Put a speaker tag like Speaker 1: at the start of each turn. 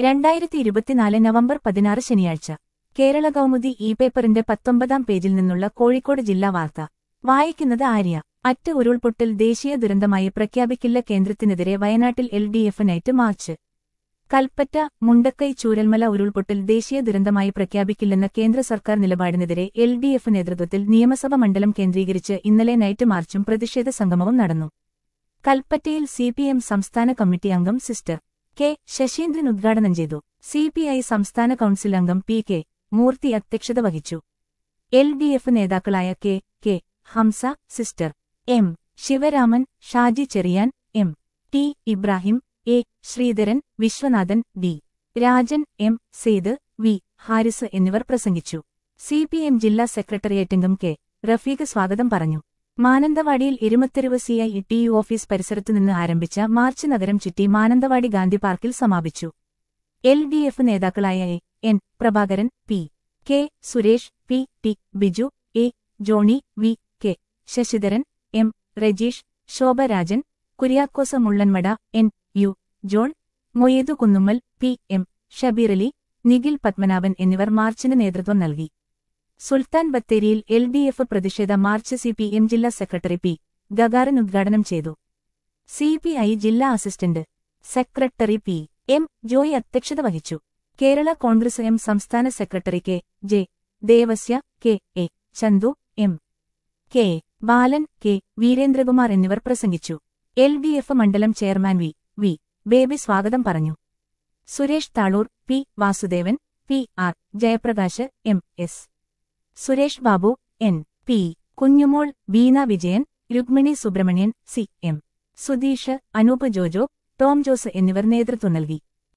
Speaker 1: രണ്ടായിരത്തി ഇരുപത്തിനാല് നവംബർ പതിനാറ് ശനിയാഴ്ച കേരള കൗമുദി ഇ പേപ്പറിന്റെ പത്തൊമ്പതാം പേജിൽ നിന്നുള്ള കോഴിക്കോട് ജില്ലാ വാർത്ത വായിക്കുന്നത് ആര്യ അറ്റ ഉരുൾപൊട്ടൽ ദേശീയ ദുരന്തമായി പ്രഖ്യാപിക്കില്ല കേന്ദ്രത്തിനെതിരെ വയനാട്ടിൽ L D F night march Kalpetta Mundakkai Chooralmala ഉരുൾപൊട്ടൽ ദേശീയ ദുരന്തമായി പ്രഖ്യാപിക്കില്ലെന്ന കേന്ദ്ര സർക്കാർ നിലപാടിനെതിരെ എൽ ഡി എഫ് നേതൃത്വത്തിൽ നിയമസഭ മണ്ഡലം കേന്ദ്രീകരിച്ച് ഇന്നലെ നൈറ്റ് മാർച്ചും പ്രതിഷേധ സംഗമവും നടന്നു കൽപ്പറ്റയിൽ സിപിഎം സംസ്ഥാന കമ്മിറ്റി അംഗം സിസ്റ്റർ കെ ശശീന്ദ്രൻ ഉദ്ഘാടനം ചെയ്തു സിപിഐ സംസ്ഥാന കൌൺസിൽ അംഗം പി കെ മൂർത്തി അധ്യക്ഷത വഹിച്ചു എൽ ഡി എഫ് നേതാക്കളായ K K Hamsa sister M Sivaraman Shaji Cherian M T Ibrahim A Sreedharan Viswanathan D Rajan M Sayed V Haris എന്നിവർ പ്രസംഗിച്ചു സിപിഎം ജില്ലാ സെക്രട്ടേറിയറ്റംഗം കെ റഫീഖ് സ്വാഗതം പറഞ്ഞു മാനന്തവാടിയിൽ Irumatheruvu CI T U office പരിസരത്തുനിന്ന് ആരംഭിച്ച മാർച്ച് നഗരം ചുറ്റി മാനന്തവാടി ഗാന്ധി പാർക്കിൽ സമാപിച്ചു എൽ ഡി എഫ് നേതാക്കളായ A N Prabhakaran P K Suresh P T Biju A Johnny V K Sasidharan M Rajeesh Shobharajan Kuriakose Mullanmada N U John Moidu Kunnummal P M Shabeerali Nikhil Padmanabhan എന്നിവർ മാർച്ചിന് നേതൃത്വം നൽകി സുൽത്താൻ ബത്തേരിയിൽ എൽ ഡി എഫ് പ്രതിഷേധ മാർച്ച് സി പി എം ജില്ലാ സെക്രട്ടറി പി ഗഗാറിൻ ഉദ്ഘാടനം ചെയ്തു സി പി ഐ ജില്ലാ assistant secretary P M Joy അധ്യക്ഷത വഹിച്ചു കേരള കോൺഗ്രസ് എം സംസ്ഥാന secretary K J Devassia K A Chandu M K Balan K Veerendrakumar എന്നിവർ പ്രസംഗിച്ചു എൽ ഡി എഫ് മണ്ഡലം ചെയർമാൻ വി വി ബേബി സ്വാഗതം പറഞ്ഞു Suresh Thalur P Vasudevan P R Jayaprakash M S Suresh Babu N P Kunjumol Beena Vijayan Rukmini Subramanian C M Sudheesh Anoop Jojo Tom Jose എന്നിവർ നേതൃത്വം നൽകി